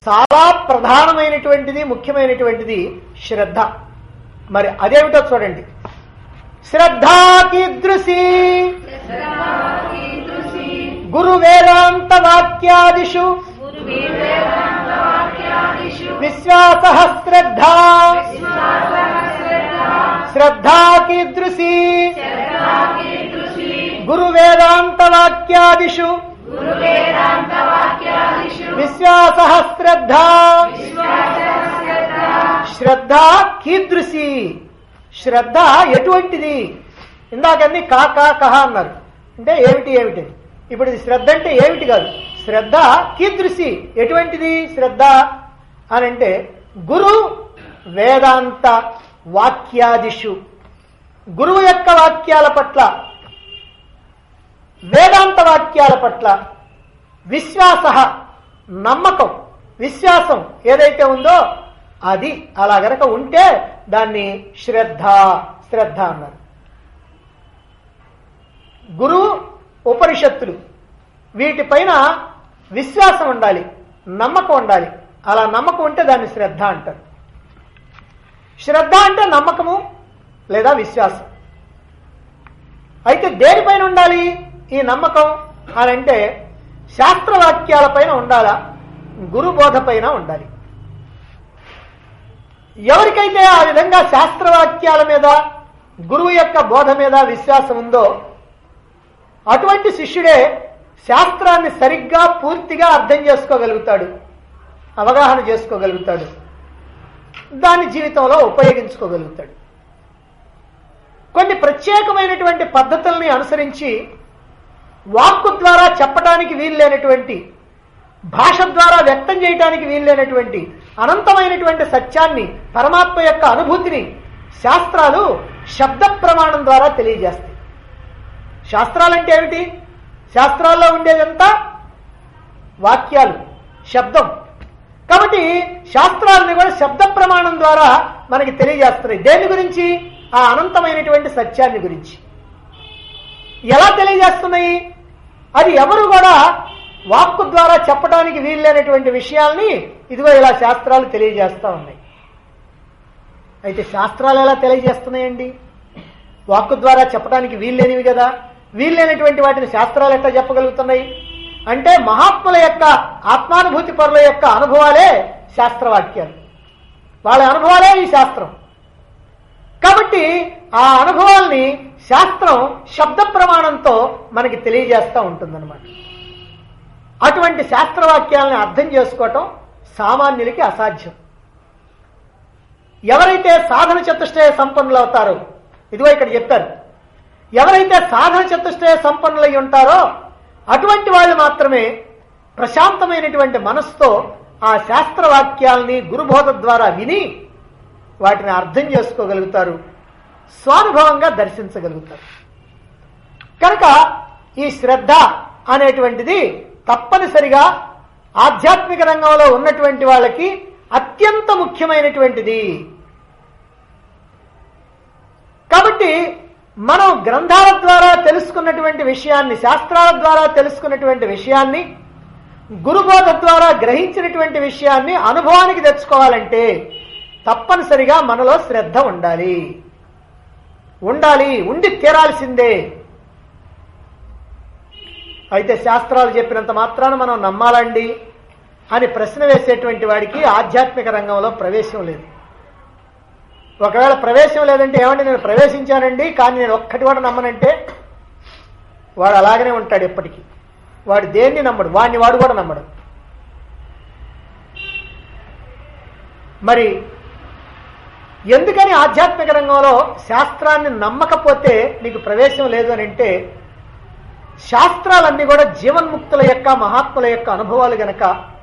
చాలా ప్రధానమైనటువంటిది ముఖ్యమైనటువంటిది శ్రద్ధ మరి అదేమిటో చూడండి శ్రద్ధా కీదృశి గురు వేదాంత వాక్యాదిషు విశ్వాస శ్రద్ధా శ్రద్ధా కీదృశి గురు వేదాంత వాక్యాదిషు విశ్వాస శ్రద్ధా శ్రద్ధ కీదృశి శ్రద్ధ ఎటువంటిది ఇందాకన్నీ కా కా కహ అన్నారు అంటే ఏమిటి ఏమిటి ఇప్పుడు ఇది శ్రద్ధ అంటే ఏమిటి కాదు శ్రద్ధ కీదృశి ఎటువంటిది శ్రద్ధ అని అంటే గురు వేదాంత వాక్యాదిషు గురువు యొక్క వాక్యాల పట్ల వేదాంత వాక్యాల పట్ల విశ్వాస నమ్మకం విశ్వాసం ఏదైతే ఉందో అది అలా గనక ఉంటే దాన్ని శ్రద్ధ శ్రద్ధ అన్నారు గురువు ఉపనిషత్తులు వీటిపైన విశ్వాసం ఉండాలి నమ్మకం ఉండాలి అలా నమ్మకం ఉంటే దాన్ని శ్రద్ధ అంటారు శ్రద్ధ అంటే నమ్మకము లేదా విశ్వాసం అయితే దేనిపైన ఉండాలి ఈ నమ్మకం అని అంటే శాస్త్రవాక్యాలపైన ఉండాలా గురుబోధ పైన ఉండాలి ఎవరికైతే ఆ విధంగా శాస్త్రవాక్యాల మీద గురువు యొక్క బోధ మీద విశ్వాసం ఉందో అటువంటి శిష్యుడే శాస్త్రాన్ని సరిగ్గా పూర్తిగా అర్థం చేసుకోగలుగుతాడు అవగాహన చేసుకోగలుగుతాడు దాన్ని జీవితంలో ఉపయోగించుకోగలుగుతాడు కొన్ని ప్రత్యేకమైనటువంటి పద్ధతుల్ని అనుసరించి వాక్కు ద్వారా చెప్పడానికి వీల్లేనటువంటి భాష ద్వారా వ్యక్తం చేయడానికి వీల్లేనటువంటి అనంతమైనటువంటి సత్యాన్ని పరమాత్మ యొక్క అనుభూతిని శాస్త్రాలు శబ్ద ప్రమాణం ద్వారా తెలియజేస్తాయి శాస్త్రాలంటే ఏమిటి శాస్త్రాల్లో ఉండేదంతా వాక్యాలు శబ్దం కాబట్టి శాస్త్రాలని కూడా శబ్ద ప్రమాణం ద్వారా మనకి తెలియజేస్తున్నాయి దేని గురించి ఆ అనంతమైనటువంటి సత్యాన్ని గురించి ఎలా తెలియజేస్తున్నాయి అది ఎవరు కూడా వాక్కు ద్వారా చెప్పడానికి వీల్లేనటువంటి విషయాల్ని ఇదిగో ఇలా శాస్త్రాలు తెలియజేస్తా ఉన్నాయి అయితే శాస్త్రాలు ఎలా తెలియజేస్తున్నాయండి వాక్కు ద్వారా చెప్పడానికి వీల్లేనివి కదా వీల్లేనటువంటి వాటిని శాస్త్రాలు ఎట్లా చెప్పగలుగుతున్నాయి అంటే మహాత్ముల యొక్క ఆత్మానుభూతి పరుల యొక్క అనుభవాలే శాస్త్రవాక్యాలు వాళ్ళ అనుభవాలే ఈ శాస్త్రం కాబట్టి ఆ అనుభవాల్ని శాస్త్రం శబ్ద ప్రమాణంతో మనకి తెలియజేస్తూ ఉంటుందన్నమాట అటువంటి శాస్త్రవాక్యాలని అర్థం చేసుకోవటం సామాన్యులకి అసాధ్యం ఎవరైతే సాధన చతుష్టయ సంపన్నులు అవుతారో ఇదిగో ఇక్కడ చెప్పారు ఎవరైతే సాధన చతుష్టయ సంపన్నులై ఉంటారో అటువంటి వాళ్ళు మాత్రమే ప్రశాంతమైనటువంటి మనస్సుతో ఆ శాస్త్రవాక్యాల్ని గురుబోధ ద్వారా విని వాటిని అర్థం చేసుకోగలుగుతారు స్వానుభవంగా దర్శించగలుగుతారు కనుక ఈ శ్రద్ధ అనేటువంటిది తప్పనిసరిగా ఆధ్యాత్మిక రంగంలో ఉన్నటువంటి వాళ్ళకి అత్యంత ముఖ్యమైనటువంటిది కాబట్టి మనం గ్రంథాల ద్వారా తెలుసుకున్నటువంటి విషయాన్ని శాస్త్రాల ద్వారా తెలుసుకున్నటువంటి విషయాన్ని గురుబోధ ద్వారా గ్రహించినటువంటి విషయాన్ని అనుభవానికి తెచ్చుకోవాలంటే తప్పనిసరిగా మనలో శ్రద్ధ ఉండాలి ఉండాలి ఉండి తీరాల్సిందే అయితే శాస్త్రాలు చెప్పినంత మాత్రాన మనం నమ్మాలండి అని ప్రశ్న వేసేటువంటి వాడికి ఆధ్యాత్మిక రంగంలో ప్రవేశం లేదు ఒకవేళ ప్రవేశం లేదంటే ఏమంటే నేను ప్రవేశించానండి కానీ నేను ఒక్కటి కూడా నమ్మనంటే వాడు అలాగనే ఉంటాడు ఎప్పటికీ వాడు దేన్ని నమ్మడు వాడిని వాడు కూడా నమ్మడు మరి ఎందుకని ఆధ్యాత్మిక రంగంలో శాస్త్రాన్ని నమ్మకపోతే నీకు ప్రవేశం లేదు అని అంటే శాస్త్రాలన్నీ కూడా జీవన్ముక్తుల యొక్క మహాత్ముల యొక్క అనుభవాలు గనక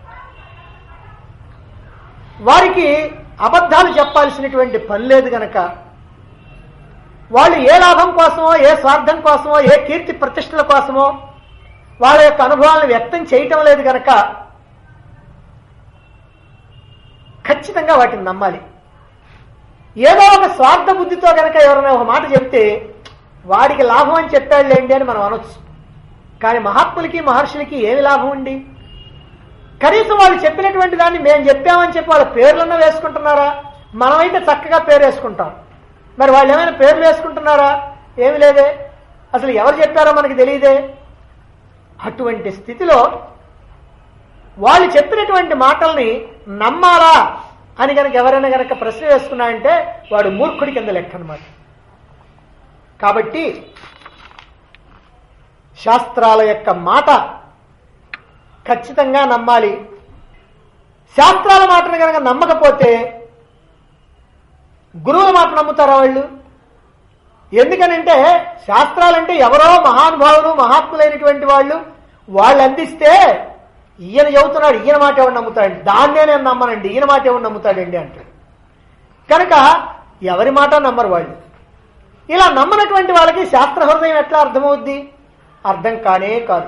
వారికి అబద్ధాలు చెప్పాల్సినటువంటి పని లేదు గనక వాళ్ళు ఏ లాభం కోసమో ఏ స్వార్థం కోసమో ఏ కీర్తి ప్రతిష్టల కోసమో వాళ్ళ యొక్క అనుభవాలను వ్యక్తం చేయటం లేదు గనక ఖచ్చితంగా వాటిని నమ్మాలి ఏదో ఒక స్వార్థ బుద్ధితో గనక ఎవరైనా ఒక మాట చెప్తే వాడికి లాభం అని చెప్పాడులేండి అని మనం అనొచ్చు కానీ మహాత్ములకి మహర్షులకి ఏమి లాభం అండి కనీసం వాళ్ళు చెప్పినటువంటి దాన్ని మేము చెప్పామని చెప్పి వాళ్ళ పేర్లన్నా వేసుకుంటున్నారా మనమైతే చక్కగా పేరు వేసుకుంటాం మరి వాళ్ళు ఏమైనా పేర్లు వేసుకుంటున్నారా ఏమి లేదే అసలు ఎవరు చెప్పారో మనకి తెలియదే అటువంటి స్థితిలో వాళ్ళు చెప్పినటువంటి మాటల్ని నమ్మాలా అని కనుక ఎవరైనా కనుక ప్రశ్న వేసుకున్నాయంటే వాడు మూర్ఖుడి కింద లెక్క అనమాట కాబట్టి శాస్త్రాల యొక్క మాట ఖచ్చితంగా నమ్మాలి శాస్త్రాల మాటను కనుక నమ్మకపోతే గురువుల మాట నమ్ముతారా వాళ్ళు ఎందుకనంటే శాస్త్రాలంటే ఎవరో మహానుభావులు మహాత్ములైనటువంటి వాళ్ళు వాళ్ళు అందిస్తే ఈయన చెబుతున్నాడు ఈయన మాట ఎవరు నమ్ముతాడు దాన్నే నేను నమ్మనండి ఈయన మాట ఎవరు నమ్ముతాడండి అంటాడు కనుక ఎవరి మాట నమ్మరు వాళ్ళు ఇలా నమ్మనటువంటి వాళ్ళకి శాస్త్ర హృదయం ఎట్లా అర్థమవుద్ది అర్థం కానే కాదు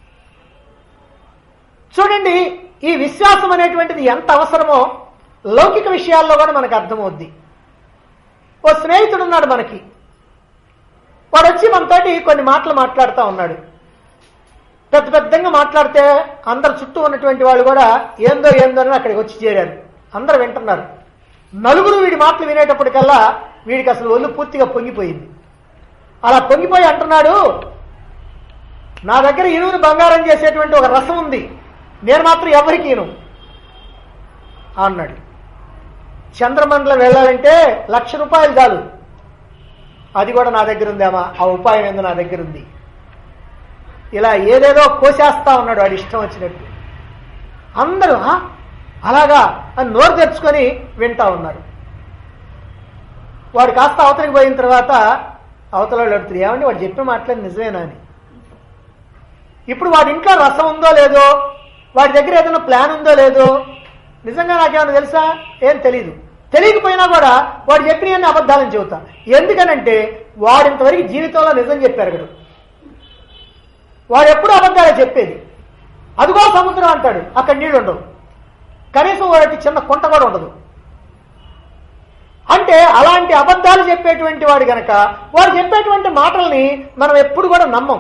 చూడండి ఈ విశ్వాసం అనేటువంటిది ఎంత అవసరమో లౌకిక విషయాల్లో కూడా మనకు అర్థమవుద్ది ఓ స్నేహితుడు ఉన్నాడు మనకి వాడు వచ్చి మనతోటి కొన్ని మాటలు మాట్లాడుతూ ఉన్నాడు పెద్ద పెద్దంగా మాట్లాడితే అందరు చుట్టూ ఉన్నటువంటి వాళ్ళు కూడా ఏందో ఏందో అని అక్కడికి వచ్చి చేరారు అందరు వింటున్నారు నలుగురు వీడి మాటలు వినేటప్పటికల్లా వీడికి అసలు ఒళ్ళు పూర్తిగా పొంగిపోయింది అలా పొంగిపోయి అంటున్నాడు నా దగ్గర ఇనువుని బంగారం చేసేటువంటి ఒక రసం ఉంది నేను మాత్రం ఎవరికి ఇను అన్నాడు చంద్రమండలం వెళ్ళాలంటే లక్ష రూపాయలు చాలు అది కూడా నా దగ్గర ఉందేమా ఆ ఉపాయం ఏందో నా దగ్గర ఉంది ఇలా ఏదేదో కోసేస్తా ఉన్నాడు వాడి ఇష్టం వచ్చినట్టు అందరూ "ఆ? అలాగా అని నోరు తెచ్చుకొని వింటా ఉన్నారు వాడు కాస్త అవతలికి పోయిన తర్వాత అవతల వాళ్ళు అడుగుతారు ఏమండి వాడు చెప్పిన మాట్లాడి నిజమేనా అని ఇప్పుడు వాడి ఇంట్లో రసం ఉందో లేదో వాడి దగ్గర ఏదైనా ప్లాన్ ఉందో లేదో నిజంగా నాకేమైనా తెలుసా ఏం తెలీదు తెలియకపోయినా కూడా వాడు చెప్పిన అబద్ధాలని చెబుతా ఎందుకనంటే వాడు ఇంతవరకు జీవితంలో నిజం చెప్పారు కదా వాడు ఎప్పుడు అబద్ధాలే చెప్పేది అదిగో సముద్రం అంటాడు అక్కడ నీళ్ళు ఉండవు కనీసం వాడికి చిన్న కుంట కూడా ఉండదు అంటే అలాంటి అబద్ధాలు చెప్పేటువంటి వాడు గనక వాడు చెప్పేటువంటి మాటల్ని మనం ఎప్పుడు కూడా నమ్మం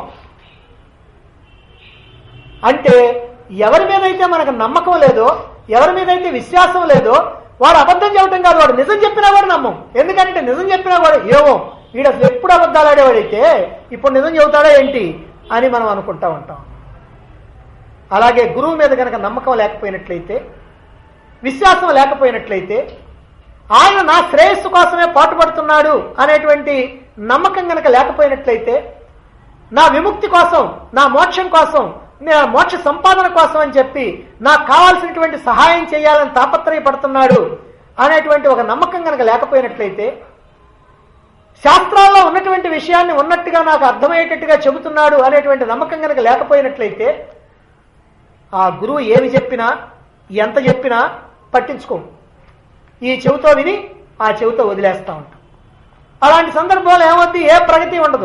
అంటే ఎవరి మీద అయితే మనకు నమ్మకం లేదో ఎవరి మీద అయితే విశ్వాసం లేదో వాడు అబద్ధం చెప్పడం కాదు వాడు నిజం చెప్పినా కూడా నమ్మం ఎందుకంటే నిజం చెప్పినా కూడా ఏమో వీడు అసలు ఎప్పుడు అబద్ధాలు ఆడేవాడైతే ఇప్పుడు నిజం చెబుతాడా ఏంటి అని మనం అనుకుంటా ఉంటాం అలాగే గురువు మీద కనుక నమ్మకం లేకపోయినట్లయితే విశ్వాసం లేకపోయినట్లయితే ఆయన నా శ్రేయస్సు కోసమే పాటుపడుతున్నాడు అనేటువంటి నమ్మకం కనుక లేకపోయినట్లయితే నా విముక్తి కోసం నా మోక్షం కోసం నా మోక్ష సంపాదన కోసం అని చెప్పి నాకు కావాల్సినటువంటి సహాయం చేయాలని తాపత్రయపడుతున్నాడు అనేటువంటి ఒక నమ్మకం కనుక లేకపోయినట్లయితే శాస్త్రాల్లో ఉన్నటువంటి విషయాన్ని ఉన్నట్టుగా నాకు అర్థమయ్యేటట్టుగా చెబుతున్నాడు అనేటువంటి నమ్మకం కనుక లేకపోయినట్లయితే ఆ గురువు ఏమి చెప్పినా ఎంత చెప్పినా పట్టించుకోం ఈ చెవితో విని ఆ చెవితో వదిలేస్తా ఉంటాం అలాంటి సందర్భాలు ఏమవుద్ది ఏ ప్రగతి ఉండదు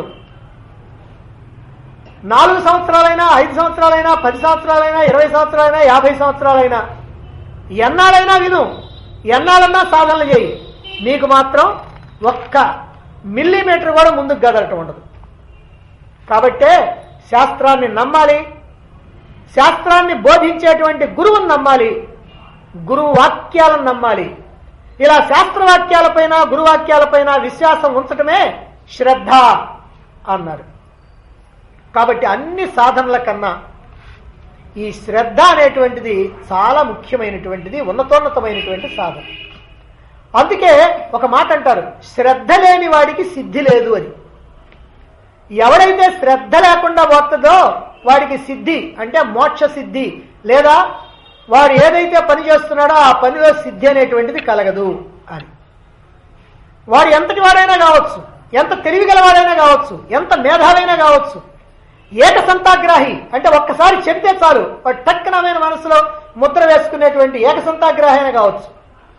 నాలుగు సంవత్సరాలైనా ఐదు సంవత్సరాలైనా పది సంవత్సరాలైనా ఇరవై సంవత్సరాలైనా యాభై సంవత్సరాలైనా ఎన్నాడైనా విను ఎన్నాళ్ళన్నా సాధనలు చేయి నీకు మాత్రం ఒక్క మిల్లీమీటర్ కూడా ముందుకు కదలటం ఉండదు కాబట్టే శాస్త్రాన్ని నమ్మాలి శాస్త్రాన్ని బోధించేటువంటి గురువుని నమ్మాలి గురువు వాక్యాలను నమ్మాలి ఇలా శాస్త్రవాక్యాలపైన గురువాక్యాలపైన విశ్వాసం ఉంచటమే శ్రద్ధ అన్నారు కాబట్టి అన్ని సాధనల కన్నా ఈ శ్రద్ధ అనేటువంటిది చాలా ముఖ్యమైనటువంటిది ఉన్నతోన్నతమైనటువంటి సాధన అందుకే ఒక మాట అంటారు శ్రద్ధ లేని వాడికి సిద్ధి లేదు అని ఎవడైతే శ్రద్ధ లేకుండా పోతుందో వాడికి సిద్ధి అంటే మోక్ష సిద్ధి లేదా వాడు ఏదైతే పని చేస్తున్నాడో ఆ పనిలో సిద్ధి అనేటువంటిది కలగదు అని వాడు ఎంతటి వాడైనా కావచ్చు ఎంత తెలివి గలవాడైనా కావచ్చు ఎంత మేధావైనా కావచ్చు ఏక సంతాగ్రాహి అంటే ఒక్కసారి చెప్తే చాలు వాడు టక్కనమైన మనసులో ముద్ర వేసుకునేటువంటి ఏక సంతాగ్రాహి అయినా కావచ్చు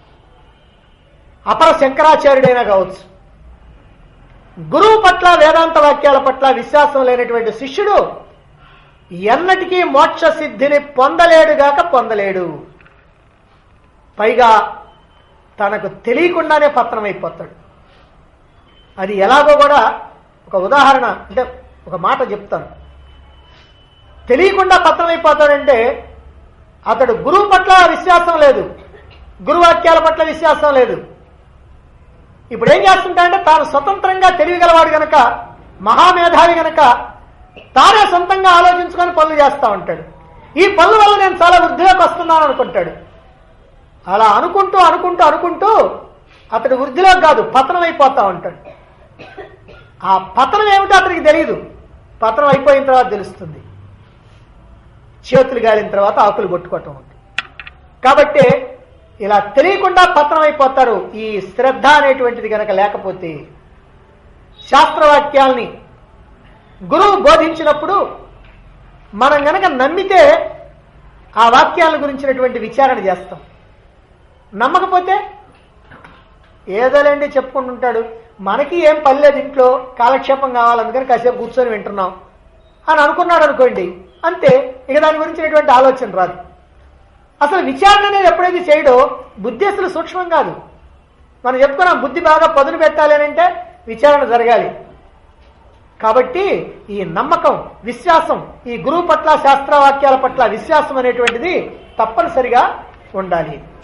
అపర శంకరాచార్యుడైనా కావచ్చు గురువు పట్ల వేదాంత వాక్యాల పట్ల విశ్వాసం లేనటువంటి శిష్యుడు ఎన్నటికీ మోక్ష సిద్ధిని పొందలేడుగాక పొందలేడు పైగా తనకు తెలియకుండానే పత్రమైపోతాడు అది ఎలాగో కూడా ఒక ఉదాహరణ అంటే ఒక మాట చెప్తాను తెలియకుండా పత్రమైపోతాడంటే అతడు గురువు పట్ల విశ్వాసం లేదు గురువాక్యాల పట్ల విశ్వాసం లేదు ఇప్పుడు ఏం చేస్తుంటాడంటే తాను స్వతంత్రంగా తెలివిగలవాడు గనక మహామేధావి గనక తానే సొంతంగా ఆలోచించుకొని పనులు చేస్తా ఉంటాడు ఈ పనుల వల్ల నేను చాలా వృద్ధిలోకి వస్తున్నాను అనుకుంటాడు అలా అనుకుంటూ అనుకుంటూ అనుకుంటూ అతడు వృద్ధిలోకి కాదు పతనం అయిపోతా ఉంటాడు ఆ పతనం ఏమిటో అతనికి తెలియదు పతనం అయిపోయిన తర్వాత తెలుస్తుంది చేతులు గాలిన తర్వాత ఆకులు కొట్టుకోవటం ఉంది కాబట్టి ఇలా తెలియకుండా పతనం అయిపోతారు ఈ శ్రద్ధ అనేటువంటిది గనక లేకపోతే శాస్త్రవాక్యాల్ని గురువు బోధించినప్పుడు మనం గనక నమ్మితే ఆ వాక్యాల గురించినటువంటి విచారణ చేస్తాం నమ్మకపోతే ఏదోలేండి చెప్పుకుంటుంటాడు మనకి ఏం పని లేదు ఇంట్లో కాలక్షేపం కావాలి అందుకని కాసేపు కూర్చొని వింటున్నాం అని అనుకున్నాడు అనుకోండి అంతే ఇక దాని గురించినటువంటి ఆలోచన రాదు అసలు విచారణ అనేది ఎప్పుడైతే చేయడో బుద్ధి అసలు సూక్ష్మం కాదు మనం చెప్పుకున్నాం బుద్ధి బాగా పదును పెట్టాలి అని అంటే విచారణ జరగాలి కాబట్టి ఈ నమ్మకం విశ్వాసం ఈ గురువు పట్ల శాస్త్రవాక్యాల పట్ల విశ్వాసం అనేటువంటిది తప్పనిసరిగా ఉండాలి